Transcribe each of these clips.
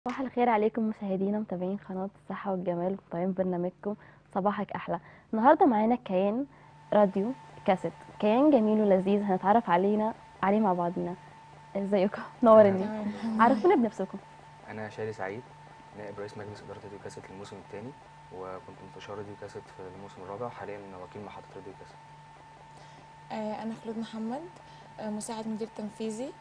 صباح الخير عليكم مشاهدينا متابعين قناة الصحة والجمال ومتابعين برنامجكم صباحك أحلى النهاردة معانا كيان راديو كاسيت كيان جميل ولذيذ هنتعرف علينا عليه مع بعضينا ازيكم نورني عرفونا بنفسكم انا شادي سعيد نائب رئيس مجلس اداره راديو كاسيت للموسم الثاني وكنت مستشار راديو كاسيت في الموسم الرابع حاليا وكيل محطه راديو كاسيت آه، أنا خلود محمد آه، مساعد مدير تنفيذي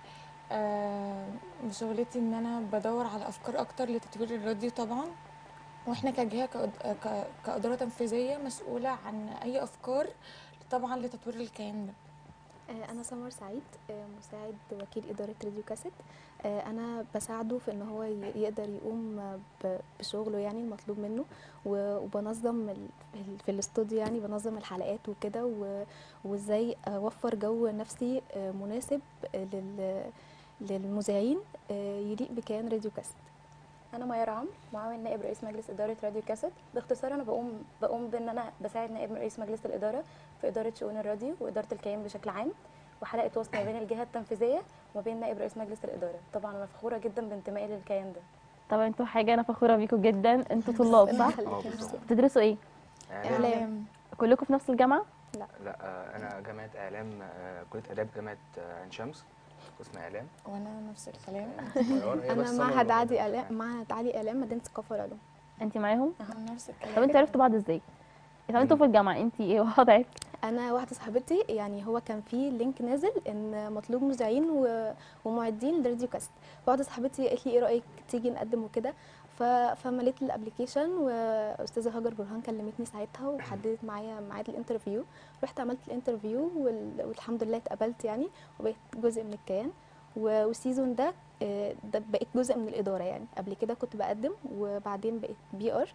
آه، شغلتي إن أنا بدور على أفكار أكتر لتطوير الراديو طبعا وإحنا كجهة كإد- ك- كإدارة تنفيذية مسؤولة عن أي أفكار طبعا لتطوير الكيان ده آه، أنا سمر سعيد آه، مساعد وكيل إدارة راديو كاسيت آه، أنا بساعده في إن هو ي- يقدر يقوم آه، ب- بشغله يعني المطلوب منه و- وبنظم ال- ال- في الاستوديو يعني بنظم الحلقات وكده و- وإزاي أوفر جو نفسي آه، مناسب آه، لل- للمذيعين آه، يليق بكيان راديو كاسيت انا ميار عمرو معاون نائب رئيس مجلس اداره راديو كاسيت باختصار انا بقوم بقوم بان انا بساعد نائب رئيس مجلس الاداره في اداره شؤون الراديو واداره الكيان بشكل عام وحلقه وصل ما بين الجهه التنفيذيه وما بين نائب رئيس مجلس الاداره طبعا انا فخوره جدا بانتمائي للكيان ده طبعا انتوا حاجة أنا فخورة بيكم جدا انتوا طلاب صح؟ خليكي اه نفسي. بالظبط بتدرسوا ايه؟ اعلام إعلام. كلكم في نفس الجامعة؟ لا آه، انا جامعه اعلام آه، كليه اداب جامعه آه، عين شمس قسم اعلام وأنا نفس الكلام ميار هي أنا بس سمر معهد اللي عادي موجودة. إعلام معهد عالي إعلام مدينة الثقافة والعلوم انت معاهم؟ نفس الكلام طب انتوا عرفتوا بعض ازاي؟ طب انتوا في الجامعة انت ايه وضعك؟ انا واحده صاحبتي يعني هو كان في لينك نازل ان مطلوب مذيعين و- ومعدين لراديو كاست واحده صاحبتي قالت لي ايه رايك تيجي نقدم وكده ف- فمليت الابلكيشن واستاذه هاجر برهان كلمتني ساعتها وحددت معايا ميعاد الانترفيو رحت عملت الانترفيو وال- والحمد لله اتقبلت يعني وبقيت جزء من الكيان و- والسيزون ده آه، ده بقيت جزء من الاداره يعني قبل كده كنت بقدم وبعدين بقيت بي ار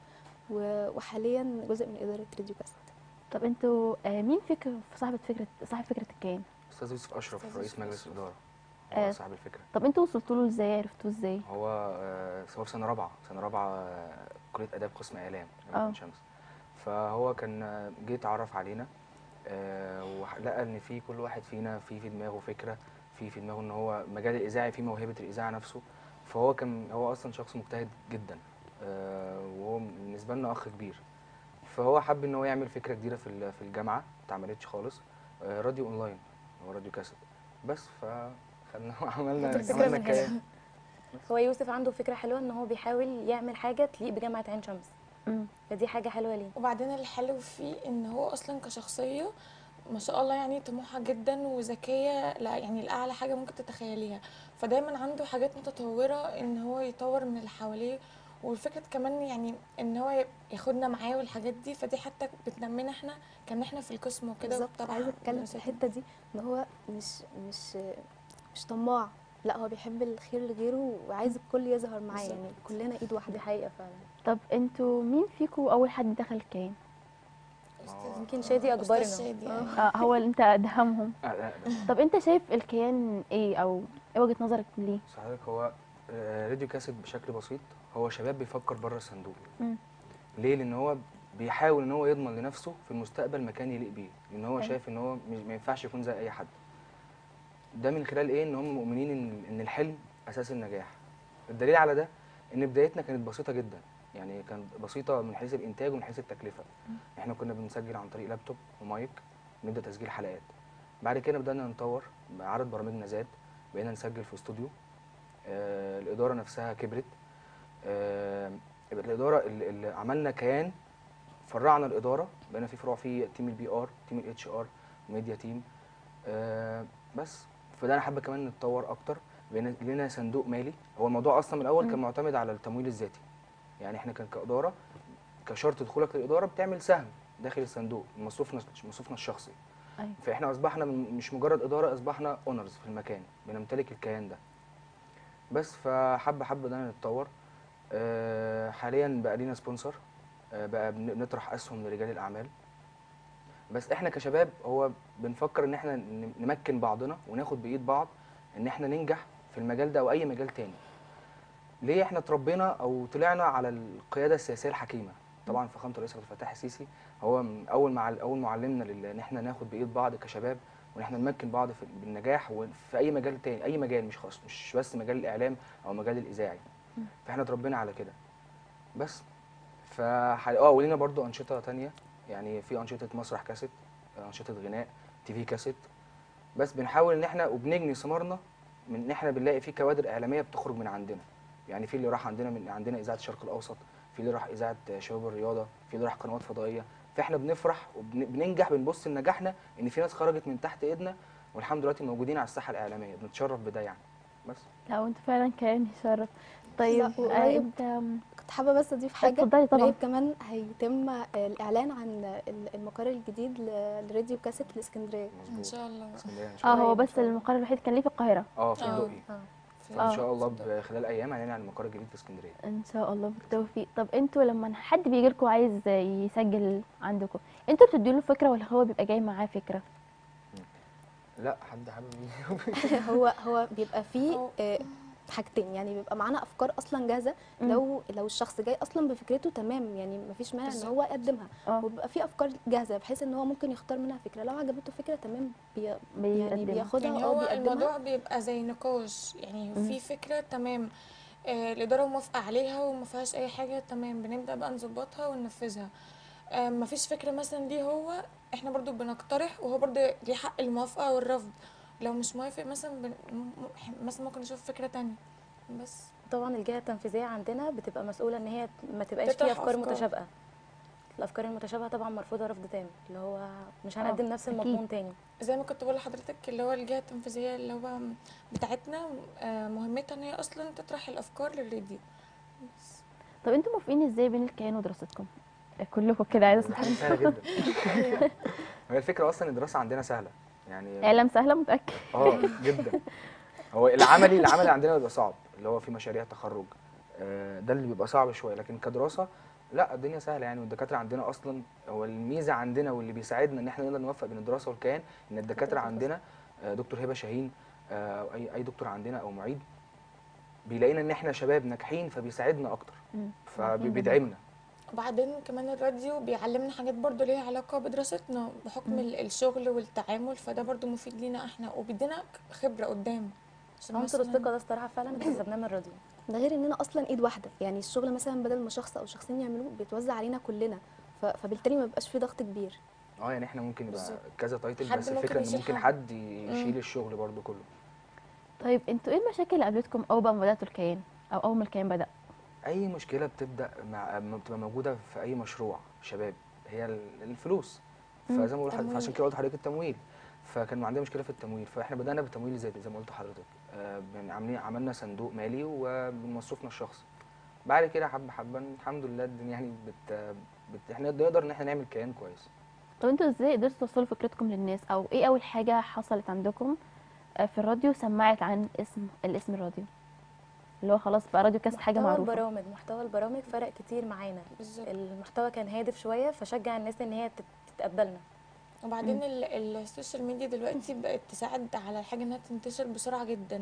وحاليا جزء من اداره راديو كاست طب انتوا آه، مين فكر صاحبة فكرة صاحب فكرة الكيان؟ استاذ يوسف اشرف أستاذ رئيس يوسف مجلس أشرف. الاداره آه. هو صاحب الفكره طب انتوا وصلتوا له ازاي؟ عرفتوه ازاي؟ هو آه، هو في سنه رابعه سنه رابعه آه، كليه اداب قسم اعلام جامعه اه. عين شمس فهو كان آه، جه اتعرف علينا آه، ولقى ان في كل واحد فينا في في دماغه فكره في في دماغه ان هو مجال الاذاعي في موهبه الاذاعه نفسه فهو كان هو اصلا شخص مجتهد جدا آه، وهو بالنسبه لنا اخ كبير فهو حب ان هو يعمل فكره جديده في ال- في الجامعه ما اتعملتش خالص آه، راديو اونلاين هو راديو كاسيت بس فخدنا وعملنا الفكرة عملنا من كيان. هنا. هو يوسف عنده فكره حلوه ان هو بيحاول يعمل حاجه تليق بجامعه عين شمس مم. فدي حاجه حلوه ليه وبعدين الحلو فيه ان هو اصلا كشخصيه ما شاء الله يعني طموحه جدا وذكيه لا يعني لاعلى حاجه ممكن تتخيليها فدايما عنده حاجات متطوره ان هو يطور من اللي حواليه والفكرة كمان يعني ان هو ياخدنا معاه والحاجات دي فدي حتى بتنمينا احنا كان احنا في القسم وكده بالظبط وتبع عايزه اتكلم في دراستنا. الحته دي ان هو مش مش مش طماع لا هو بيحب الخير لغيره وعايز الكل يظهر معاه بالظبط. يعني كلنا ايد دي واحده حقيقه فعلا طب انتوا مين فيكم اول حد دخل الكيان؟ أستاذ- يمكن شادي أستاذ أكبرنا. شادي يعني. اه هو اللي انت ادهمهم آه، لا، لا. طب انت شايف الكيان ايه او ايه وجهة نظرك ليه؟ بص حضرتك هو آه، راديو كاسيت بشكل بسيط هو شباب بيفكر بره الصندوق مم. ليه لان هو بيحاول ان هو يضمن لنفسه في المستقبل مكان يليق بيه لان هو أيوة. شايف ان هو مش- ما ينفعش يكون زي اي حد ده من خلال ايه ان هم مؤمنين ان ان الحلم اساس النجاح الدليل على ده ان بدايتنا كانت بسيطه جدا يعني كانت بسيطه من حيث الانتاج ومن حيث التكلفه احنا كنا بنسجل عن طريق لابتوب ومايك نبدا تسجيل حلقات بعد كده بدانا نطور عدد برامجنا زاد بقينا نسجل في استوديو آه الاداره نفسها كبرت آه الاداره اللي اللي عملنا كيان فرعنا الاداره بقينا في فروع في تيم البي ار تيم الاتش ار ميديا تيم آه بس فده انا حابه كمان نتطور اكتر بقينا لنا صندوق مالي هو الموضوع اصلا من الاول كان مم. معتمد على التمويل الذاتي يعني احنا كان كاداره كشرط دخولك للاداره بتعمل سهم داخل الصندوق من مصروفنا مصروفنا الشخصي أيوة. فاحنا اصبحنا من مش مجرد اداره اصبحنا اونرز في المكان بنمتلك الكيان ده بس فحبه حبه بدأنا نتطور آه، حاليا بقى لينا سبونسر آه، بقى بن- بنطرح اسهم لرجال الاعمال بس احنا كشباب هو بنفكر ان احنا ن- نمكن بعضنا وناخد بايد بعض ان احنا ننجح في المجال ده او اي مجال تاني ليه احنا اتربينا او طلعنا على القياده السياسيه الحكيمه طبعا فخامه الرئيس عبد الفتاح السيسي هو من اول مع اول معلمنا لل- ان احنا ناخد بايد بعض كشباب وان احنا نمكن بعض في بالنجاح وفي اي مجال تاني اي مجال مش خاص مش بس مجال الاعلام او مجال الاذاعي فاحنا اتربينا على كده بس ف اه ولينا برضو انشطه تانية يعني في انشطه مسرح كاسيت انشطه غناء تي في كاسيت بس بنحاول ان احنا وبنجني ثمارنا من ان احنا بنلاقي في كوادر اعلاميه بتخرج من عندنا يعني في اللي راح عندنا من عندنا اذاعه الشرق الاوسط في اللي راح اذاعه شباب الرياضه في اللي راح قنوات فضائيه فاحنا بنفرح وبننجح بنبص لنجاحنا ان في ناس خرجت من تحت ايدنا والحمد لله دلوقتي موجودين على الساحه الاعلاميه بنتشرف بده يعني بس لا وانت فعلا كيان يشرف طيب لا، آه وقريب انت كنت حابه بس اضيف حاجه اتفضلي طبعا قريب كمان هيتم الاعلان عن ال- المقر الجديد ل- لراديو كاسيت الاسكندريه ان شاء الله اسكندريه ان شاء اه الله هو قريب إن بس شاء الله. المقر الوحيد كان ليه في القاهره اه في آه. الدقي اه في- فان شاء الله في- خلال ايام هنعلن المقر الجديد في اسكندريه ان شاء الله بالتوفيق طب انتوا لما حد بيجي لكم عايز يسجل عندكم انتوا بتدوا له فكره ولا هو بيبقى جاي معاه فكره لا حد حابب يجي. هو هو بيبقى فيه هو- آه، حاجتين يعني بيبقى معانا افكار اصلا جاهزه مم. لو لو الشخص جاي اصلا بفكرته تمام يعني مفيش مانع ان بالظبط. هو يقدمها اه وبيبقى فيه افكار جاهزه بحيث ان هو ممكن يختار منها فكره لو عجبته فكره تمام بي يعني بيقدم بياخدها يعني اه هو بيقدمها الموضوع بيبقى زي نقاش يعني مم. في فكرة تمام آه الإدارة موافقة عليها وما فيهاش أي حاجة تمام بنبدأ بقى نظبطها وننفذها آه ما فيش فكرة مثلا دي هو احنا برضو بنقترح وهو برضو ليه حق الموافقة والرفض لو مش موافق مثلا بن... م- م- مثلا ممكن نشوف فكرة تانية بس طبعا الجهه التنفيذيه عندنا بتبقى مسؤوله ان هي ما تبقاش تطرح فيها افكار أفكار. متشابهه الافكار المتشابهه طبعا مرفوضه رفض تام اللي هو مش آه، هنقدم نفس أكيد. المضمون تاني زي ما كنت بقول لحضرتك اللي هو الجهة التنفيذية اللي هو بتاعتنا آه مهمتها ان هي اصلا تطرح الافكار للراديو بس. طب انتوا موافقين ازاي بين الكيان ودراستكم كلكم كده عايزه اسمع سهله جدا هي الفكره اصلا الدراسه عندنا سهله يعني اعلام سهله متاكد اه جدا هو العملي العملي عندنا بيبقى صعب اللي هو في مشاريع تخرج آه، ده اللي بيبقى صعب شويه لكن كدراسه لا الدنيا سهله يعني والدكاتره عندنا اصلا هو الميزه عندنا واللي بيساعدنا ان احنا نقدر نوفق بين الدراسه والكيان ان الدكاتره عندنا آه، دكتور هبه شاهين آه، او اي اي دكتور عندنا او معيد بيلاقينا ان احنا شباب ناجحين فبيساعدنا اكتر مم. فبيدعمنا وبعدين كمان الراديو بيعلمنا حاجات برضو ليها علاقة بدراستنا بحكم مم. ال- الشغل والتعامل فده برضو مفيد لينا احنا وبيدينا خبرة قدام عشان عنصر مثلاً- الثقه ده الصراحه فعلا اكتسبناه من الراديو ده غير اننا اصلا ايد واحده يعني الشغل مثلا بدل ما شخص او شخصين يعملوه بيتوزع علينا كلنا ف- فبالتالي ما بيبقاش فيه ضغط كبير اه يعني احنا ممكن يبقى بالظبط. كذا تايتل حد بس ممكن الفكره ان يشيل ممكن حد. حد يشيل الشغل برضو كله طيب انتوا ايه المشاكل اللي قابلتكم اول بقى ما بداتوا الكيان او اول ما الكيان بدا اي مشكله بتبدا مع ما بتبقى موجوده في اي مشروع شباب هي ال- الفلوس مم. فزي ما بقول لحضرتك تمويل. عشان كده قلت لحضرتك التمويل فكان عندنا مشكله في التمويل فاحنا بدانا بالتمويل ازاي زي ما قلت لحضرتك آه، بن- عاملين عملنا صندوق مالي وبنصرفنا الشخصي بعد كده حبه حبه الحمد لله الدنيا يعني بت, بت... احنا نقدر ان احنا نعمل كيان كويس طب انتوا ازاي قدرتوا توصلوا فكرتكم للناس او ايه اول حاجه حصلت عندكم آه، في الراديو سمعت عن اسم الاسم الراديو اللي هو خلاص بقى راديو كاست حاجه محتوى معروفه البرامج محتوى البرامج فرق كتير معانا بالظبط المحتوى كان هادف شويه فشجع الناس ان هي تت- تتقبلنا وبعدين ال- السوشيال ميديا دلوقتي بقت تساعد على الحاجة انها تنتشر بسرعة جدا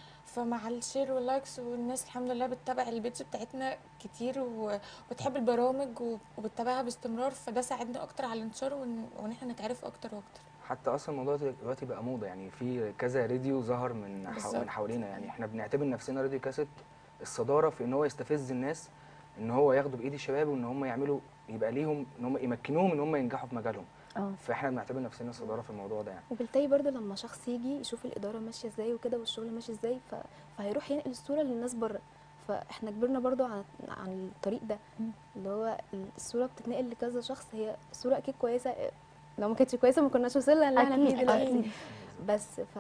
فمع الشير واللايكس والناس الحمد لله بتتابع البيتش بتاعتنا كتير و- وبتحب البرامج و- وبتتابعها باستمرار فده ساعدنا اكتر على الانتشار وإن- وان احنا نتعرف اكتر واكتر حتى اصلا الموضوع ده دلوقتي بقى موضه يعني في كذا راديو ظهر من حو... بالظبط. من حوالينا يعني احنا بنعتبر نفسنا راديو كاسيت الصداره في ان هو يستفز الناس ان هو ياخدوا بايد الشباب وان هم يعملوا يبقى ليهم ان هم يمكنوهم ان هم ينجحوا في مجالهم اه فاحنا بنعتبر نفسنا صداره في الموضوع ده يعني وبالتالي برضه لما شخص يجي يشوف الاداره ماشيه ازاي وكده والشغل ماشي ازاي ف... فهيروح ينقل الصوره للناس بره فاحنا كبرنا برضه عن عن الطريق ده مم. اللي هو الصوره بتتنقل لكذا شخص هي صوره اكيد كويسه لو ما كانتش كويسه ما كناش وصلنا اللي احنا أكيد، فيه دلوقتي أكيد. بس ف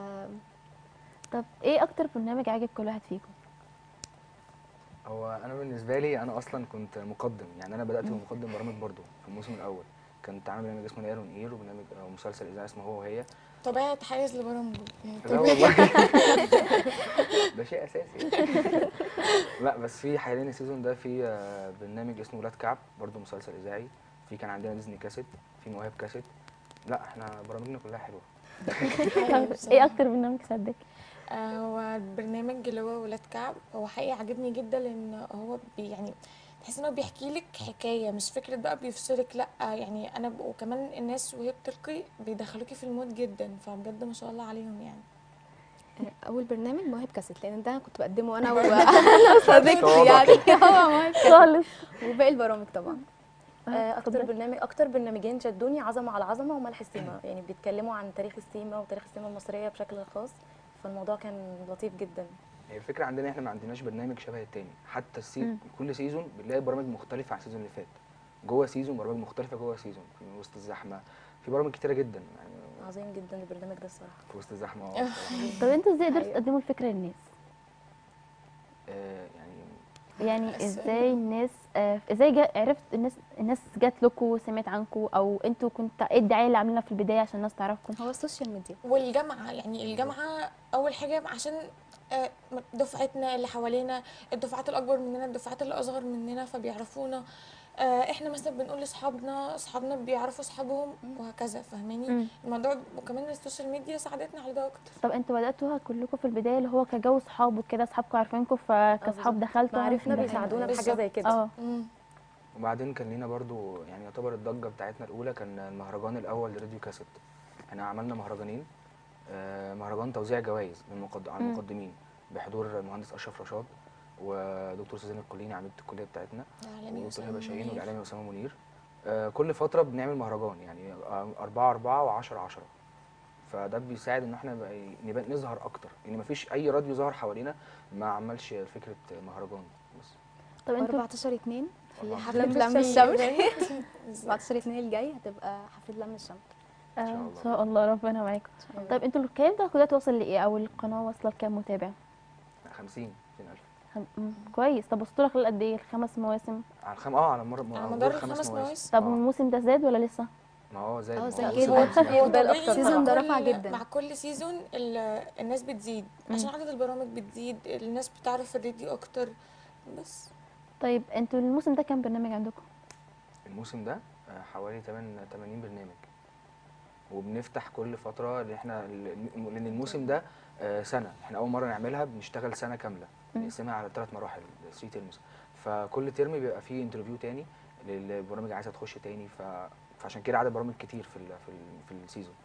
طب ايه اكتر برنامج عاجب كل واحد فيكم هو انا بالنسبه لي انا اصلا كنت مقدم يعني انا بدات بمقدم برامج برضو في الموسم الاول كنت عامل برنامج اسمه نير اون اير وبرنامج أو مسلسل اذاعي اسمه هو وهي طبيعي تحيز لبرامجه يعني لا طبيعي والله ده شيء اساسي لا بس في حاليا السيزون ده في آه، برنامج اسمه ولاد كعب برضو مسلسل اذاعي في كان عندنا ديزني كاسيت في مواهب كاسيت لا احنا برامجنا كلها حلوه حلو طب بصراحة. ايه اكتر برنامج صدق آه، هو البرنامج اللي هو ولاد كعب هو حقيقي عجبني جدا لان هو بي يعني تحس ان هو بيحكي لك حكايه مش فكره بقى بيفصلك لا يعني انا ب... وكمان الناس وهي بتلقي بيدخلوكي في المود جدا فبجد ما شاء الله عليهم يعني اول برنامج مواهب كاسيت لان ده كنت بقدمه انا و- انا وصديقتي تواضع يعني هو مواهب كاسيت خالص وباقي البرامج طبعا آه، اكتر اتفضلي. برنامج اكتر برنامجين شدوني عظمه على عظمه وملح السيما يعني بيتكلموا عن تاريخ السيما وتاريخ السيما المصريه بشكل خاص فالموضوع كان لطيف جدا هي الفكره عندنا احنا ما عندناش برنامج شبه التاني حتى السي... مم. كل سيزون بنلاقي برامج مختلفه عن السيزون اللي فات جوه سيزون برامج مختلفه جوه سيزون في وسط الزحمه في برامج كتيره جدا يعني عظيم جدا البرنامج ده الصراحه في وسط الزحمه اه بصراحة. طب انتوا ازاي قدرتوا حقيقة. تقدموا الفكره للناس آه، يعني يعني بس- ازاي الناس آه، ازاي جا عرفت الناس الناس جات لكم وسمعت عنكم او انتوا كنت ايه الدعايه اللي عاملينها في البدايه عشان الناس تعرفكم هو السوشيال ميديا والجامعه يعني الجامعه اول حاجه عشان آه، دفعتنا اللي حوالينا الدفعات الاكبر مننا الدفعات اللي اصغر مننا فبيعرفونا آه، احنا مثلا بنقول لاصحابنا اصحابنا بيعرفوا اصحابهم وهكذا فاهماني مم. الموضوع وكمان السوشيال ميديا ساعدتنا على ده اكتر طب انتوا بداتوها كلكم في البدايه اللي هو كجو صحاب وكده اصحابكم عارفينكم فكاصحاب بالظبط. دخلتوا معارفنا في- بيساعدونا بحاجه بالظبط. زي كده اه مم. وبعدين كان لينا برضو يعني يعتبر الضجه بتاعتنا الاولى كان المهرجان الاول لراديو كاسيت احنا عملنا مهرجانين آه، مهرجان توزيع جوائز للمقد... على مم. المقدمين بحضور المهندس اشرف رشاد ودكتور سوزان الكليني عميده الكليه بتاعتنا الإعلامي ودكتور أسامة هبه شاهين منير. والاعلامي اسامه منير آه، كل فتره بنعمل مهرجان يعني آه، أربعة أربعة و10 10 فده بيساعد ان احنا بقى نبقى نظهر اكتر ان مفيش اي راديو ظهر حوالينا ما عملش فكره مهرجان بس طب انتوا 14 2 في أربعة حفله لم لم الشمل. الشمل 14 2 الجاي هتبقى حفله لم الشمل آه، شاء ان الله. شاء الله ربنا معاكم طب انتوا الكلام ده دلوقتي واصل لايه او القناه واصله لكام متابع 50 20000 خم... مم، كويس طب وصلتوا لك قد ايه الخمس مواسم على الخم اه على مر على على مدار الخمس الخمس مواسم مواسم. طب آه. الموسم ده زاد ولا لسه ما هو زاد اه ما زاد هو جدا. وصل خمسين. هو إقبال طبيعي أكتر سيزون مع ده كل- رفع جدا. مع كل سيزون ال- الناس بتزيد عشان عدد البرامج بتزيد الناس بتعرف الراديو اكتر بس طيب انتوا الموسم ده كام برنامج عندكم الموسم ده آه، حوالي 8 80 برنامج وبنفتح كل فتره اللي احنا ال- لان الموسم ده آه، سنه احنا اول مره نعملها بنشتغل سنه كامله مم. بنقسمها على ثلاث مراحل 3 ترمز فكل ترم بيبقى فيه انترفيو تاني للبرامج اللي عايزه تخش تاني ف... فعشان كده عدد برامج كتير في ال في ال في السيزون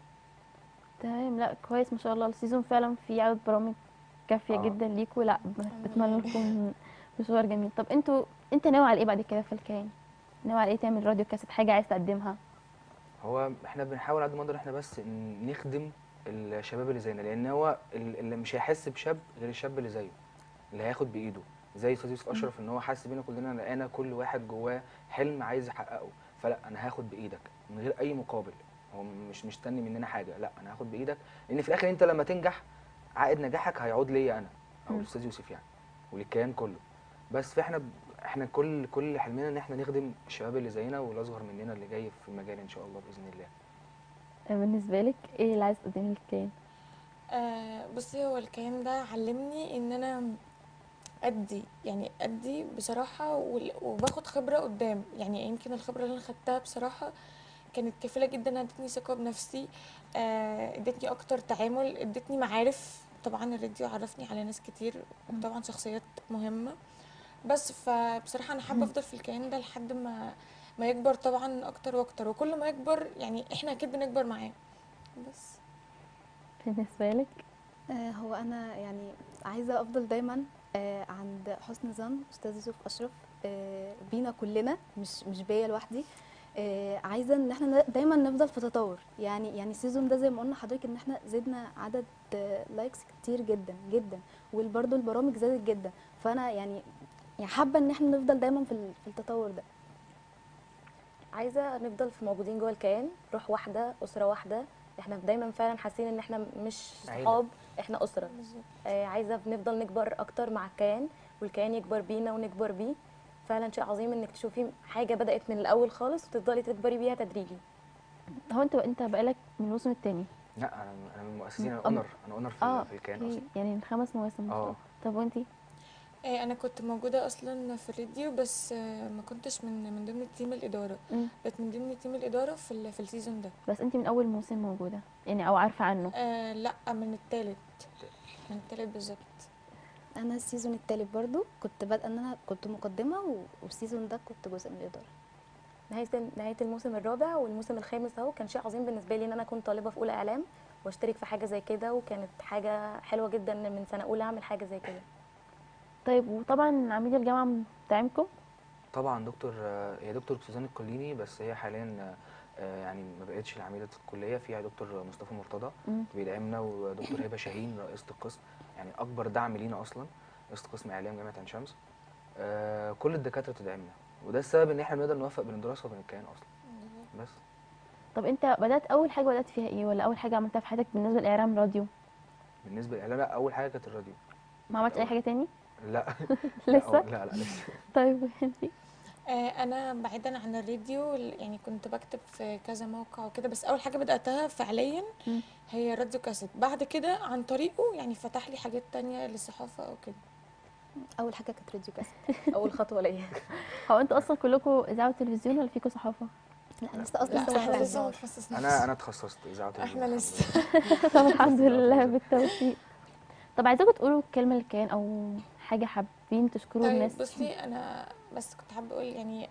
تمام لا كويس ما شاء الله السيزون فعلا فيه عدد برامج كافيه آه. جدا ليكوا لا ب- بتمنى لكم مشوار جميل طب انتوا انت ناوي على ايه بعد كده في الكيان ناوي على ايه تعمل راديو كاسيت حاجه عايز تقدمها هو احنا بنحاول قد ما نقدر احنا بس ن- نخدم الشباب اللي زينا لان هو ال- اللي مش هيحس بشاب غير الشاب اللي زيه اللي هياخد بايده زي استاذ يوسف اشرف ان هو حاسس بينا كلنا لقينا كل واحد جواه حلم عايز يحققه فلا انا هاخد بايدك من غير اي مقابل هو مش مستني مننا حاجه لا انا هاخد بايدك لان في الاخر انت لما تنجح عائد نجاحك هيعود ليا انا او مم. الاستاذ يوسف يعني وللكيان كله بس فاحنا ب- احنا كل كل حلمنا ان احنا نخدم الشباب اللي زينا والاصغر مننا اللي جاي في المجال ان شاء الله باذن الله آه، بالنسبه لك ايه اللي عايز تقدمي للكيان آه بصي هو الكلام ده علمني ان انا ادي يعني ادي بصراحه وال- وباخد خبره قدام يعني يمكن الخبره اللي انا خدتها بصراحه كانت كفيله جدا انها ادتني ثقه بنفسي آه، ادتني اكتر تعامل ادتني معارف طبعا الراديو عرفني على ناس كتير وطبعا شخصيات مهمه بس فبصراحه انا حابه افضل في الكيان ده لحد ما ما يكبر طبعا اكتر واكتر وكل ما يكبر يعني احنا اكيد بنكبر معاه بس بالنسبه لك آه، هو انا يعني عايزه افضل دايما آه، عند حسن ظن استاذ يوسف اشرف آه، بينا كلنا مش مش بيا لوحدي آه، عايزه ان احنا ن- دايما نفضل في تطور يعني يعني السيزون ده زي ما قلنا حضرتك ان احنا زدنا عدد آه، لايكس كتير جدا جدا وبرده البرامج زادت جدا فانا يعني يعني حابه ان احنا نفضل دايما في ال- في التطور ده عايزه نفضل في موجودين جوه الكيان روح واحده اسره واحده احنا دايما فعلا حاسين ان احنا مش عيلة. صحاب احنا اسره بالظبط آه عايزه بنفضل نكبر اكتر مع الكيان والكيان يكبر بينا ونكبر بيه فعلا شيء عظيم انك تشوفي حاجه بدات من الاول خالص وتفضلي تكبري بيها تدريجي هو انت انت بقالك من الموسم الثاني لا انا انا من المؤسسين انا أم- اونر انا اونر في, اه ال- في الكيان أوكي. اصلا يعني من خمس مواسم ما شاء آه. الله. طب وانتي آه، انا كنت موجوده اصلا في الراديو بس آه، ما كنتش من من ضمن تيم الاداره مم. بقيت من ضمن تيم الاداره في ال- في السيزون ده بس انتي من اول موسم موجوده يعني او عارفه عنه آه لا من التالت من التالت بالظبط انا السيزون التالت برضو كنت بادئه ان انا كنت مقدمه و- والسيزون ده كنت جزء من الاداره نهايه نهايه الموسم الرابع والموسم الخامس اهو كان شيء عظيم بالنسبه لي ان انا كنت طالبه في اولى اعلام واشترك في حاجه زي كده وكانت حاجه حلوه جدا ان من سنه اولى اعمل حاجه زي كده طيب وطبعا عميد الجامعه بتاعمكم طبعا دكتور آه، هي دكتور سوزان الكليني بس هي حاليا آه، يعني ما بقتش العميده الكليه فيها دكتور مصطفى مرتضى مم. بيدعمنا ودكتور هبه شاهين رئيسه القسم يعني اكبر دعم لينا اصلا رئيسه قسم اعلام جامعه عين شمس آه، كل الدكاتره بتدعمنا وده السبب ان احنا بنقدر نوفق بين الدراسه وبين الكيان اصلا بس طب انت بدات اول حاجه بدات فيها ايه ولا اول حاجه عملتها في حياتك بالنسبه لاعلام راديو بالنسبه للاعلام لا اول حاجه كانت الراديو ما عملتش اي حاجه تاني لا لسه لا لا لسه طيب انتي آه، انا بعيدا عن الراديو ال- يعني كنت بكتب في كذا موقع وكده بس اول حاجه بداتها فعليا مم. هي راديو كاسيت بعد كده عن طريقه يعني فتح لي حاجات تانية للصحافه او كده اول حاجه كانت راديو كاست اول خطوه ليا هو انتوا اصلا كلكم اذاعه وتلفزيون ولا فيكم صحافه لا لسه اصلا لا لسه احنا واحدة. لسه ما تخصصناش انا انا اتخصصت اذاعه احنا وتلفزيون. لسه طب الحمد لله بالتوفيق طب عايزاكم تقولوا كلمه للكيان او حاجه حابين تشكروا طيب الناس بصي انا بس كنت حابه اقول يعني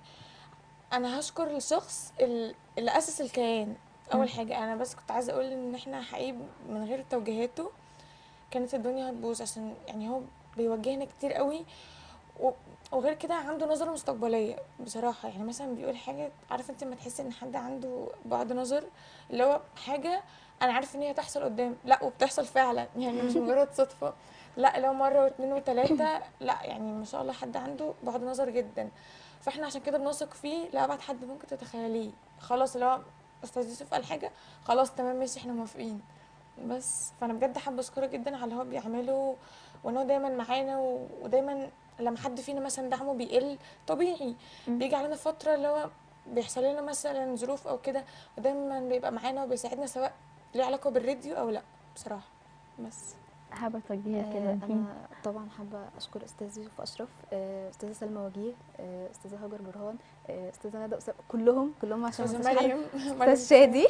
انا هشكر الشخص ال- اللي اسس الكيان مم. اول حاجه انا بس كنت عايزه اقول ان احنا حقيقي من غير توجيهاته كانت الدنيا هتبوظ عشان يعني هو بيوجهنا كتير قوي و- وغير كده عنده نظره مستقبليه بصراحه يعني مثلا بيقول حاجه عارفه انت لما تحسي ان حد عنده بعد نظر اللي هو حاجه انا عارف ان هي تحصل قدام لا وبتحصل فعلا يعني مش مجرد صدفه لا لو مره واثنين وثلاثه لا يعني ما شاء الله حد عنده بعد نظر جدا فاحنا عشان كده بنثق فيه لابعد حد ممكن تتخيليه خلاص اللي هو استاذ يوسف قال حاجه خلاص تمام ماشي احنا موافقين بس فانا بجد حابه اشكره جدا على اللي هو بيعمله وان هو دايما معانا و- ودايما لما حد فينا مثلا دعمه بيقل طبيعي مم. بيجي علينا فتره اللي هو بيحصل لنا مثلا ظروف او كده ودايما بيبقى معانا وبيساعدنا سواء ليه علاقه بالراديو او لا بصراحه بس حابه توجهي آه، كده انا طبعا حابه اشكر استاذ يوسف اشرف آه، استاذه سلمى وجيه آه، استاذه هاجر برهان آه، استاذه ندى أسامة، كلهم كلهم عشان ما استاذه انساش حد. مريم استاذ شادي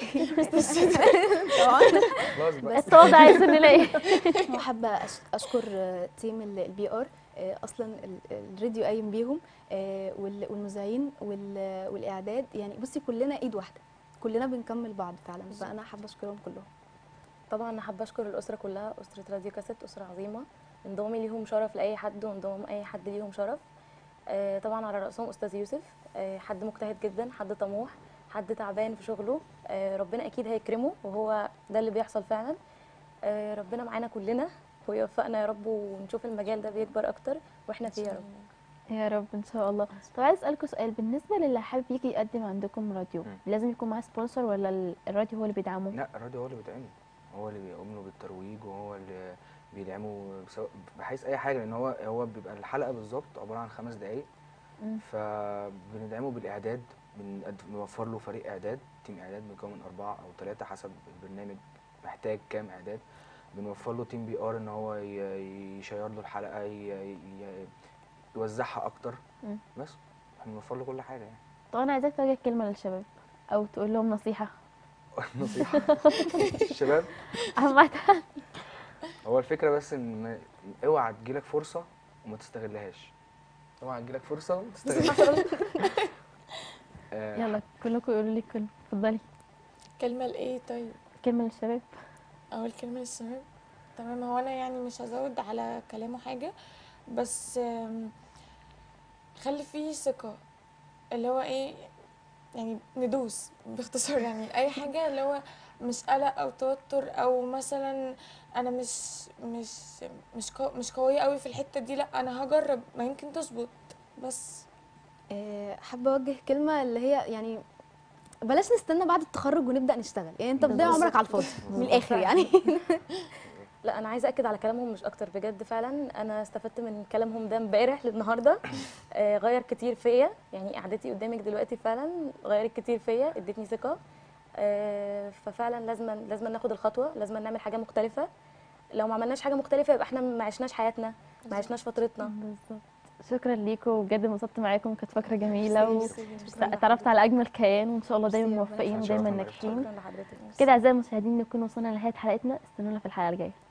طبعا خلاص بقى بس الصوت عايزين نلاقي وحابه أش- اشكر آه، تيم البي ار اصلا ال- الراديو قايم بيهم آه، وال- والمذيعين وال- والاعداد يعني بصي كلنا ايد واحده كلنا بنكمل بعض فعلا فانا حابه اشكرهم كلهم طبعا انا حابه اشكر الاسره كلها اسره راديو كاسيت اسره عظيمه انضمامي ليهم شرف لاي حد وانضمام اي حد ليهم شرف آه، طبعا على راسهم استاذ يوسف آه، حد مجتهد جدا حد طموح حد تعبان في شغله آه، ربنا اكيد هيكرمه وهو ده اللي بيحصل فعلا آه، ربنا معانا كلنا ويوفقنا يا رب ونشوف المجال ده بيكبر اكتر واحنا فيه يا رب يا رب ان شاء الله طب عايز اسالكم سؤال بالنسبه للي حابب يجي يقدم عندكم راديو مم. لازم يكون معاه سبونسر ولا ال- الراديو هو اللي بيدعمه لا الراديو هو اللي بيدعمه هو اللي بيقوم له بالترويج وهو اللي بيدعمه بسو- بحيث اي حاجه لان هو هو بيبقى الحلقه بالظبط عباره عن خمس دقائق مم. فبندعمه بالاعداد بنقد- بنوفر له فريق اعداد تيم اعداد مكون من اربعه او ثلاثه حسب البرنامج محتاج كام اعداد بنوفر له تيم بي ار ان هو ي- يشير له الحلقه ي- ي- يوزعها اكتر مم. بس احنا بنوفر له كل حاجه يعني طب انا عايزاك توجه كلمه للشباب او تقول لهم نصيحه نصيحه الشباب عامه هو الفكره بس ان ما- اوعى تجيلك فرصه وما تستغلهاش اوعى تجيلك فرصه وما تستغلهاش آه، يلا كلكم قولوا لي كلمه اتفضلي كلمه لايه طيب كلمه للشباب اول كلمه للشباب تمام هو انا يعني مش هزود على كلامه حاجه بس آم، خلي فيه ثقه اللي هو ايه يعني ندوس باختصار يعني اي حاجه اللي هو مش قلق او توتر او مثلا انا مش مش مش قو مش قويه قوي في الحته دي لا انا هجرب ما يمكن تظبط بس آه، حابه اوجه كلمه اللي هي يعني بلاش نستنى بعد التخرج ونبدا نشتغل يعني انت بتضيع بالظبط. عمرك على الفاضي من الاخر يعني لا انا عايزه اكد على كلامهم مش اكتر بجد فعلا انا استفدت من كلامهم ده امبارح للنهارده آه، غير كتير فيا يعني قعدتي قدامك دلوقتي فعلا غيرت كتير فيا ادتني ثقه آه، ففعلا لازم لازم ناخد الخطوه لازم نعمل حاجه مختلفه لو ما عملناش حاجه مختلفه يبقى احنا ما عشناش حياتنا ما عشناش فترتنا بالظبط شكرا ليكم وبجد انبسطت معاكم كانت فقره جميله ميرسي، ميرسي. وتعرفت على اجمل كيان وان شاء الله دايما ميرسي، ربنا موفقين يخليك. ودايما شكراً ناجحين شكرا لحضرتك كده اعزائي المشاهدين نكون وصلنا لنهايه حلقتنا استنونا في الحلقه الجايه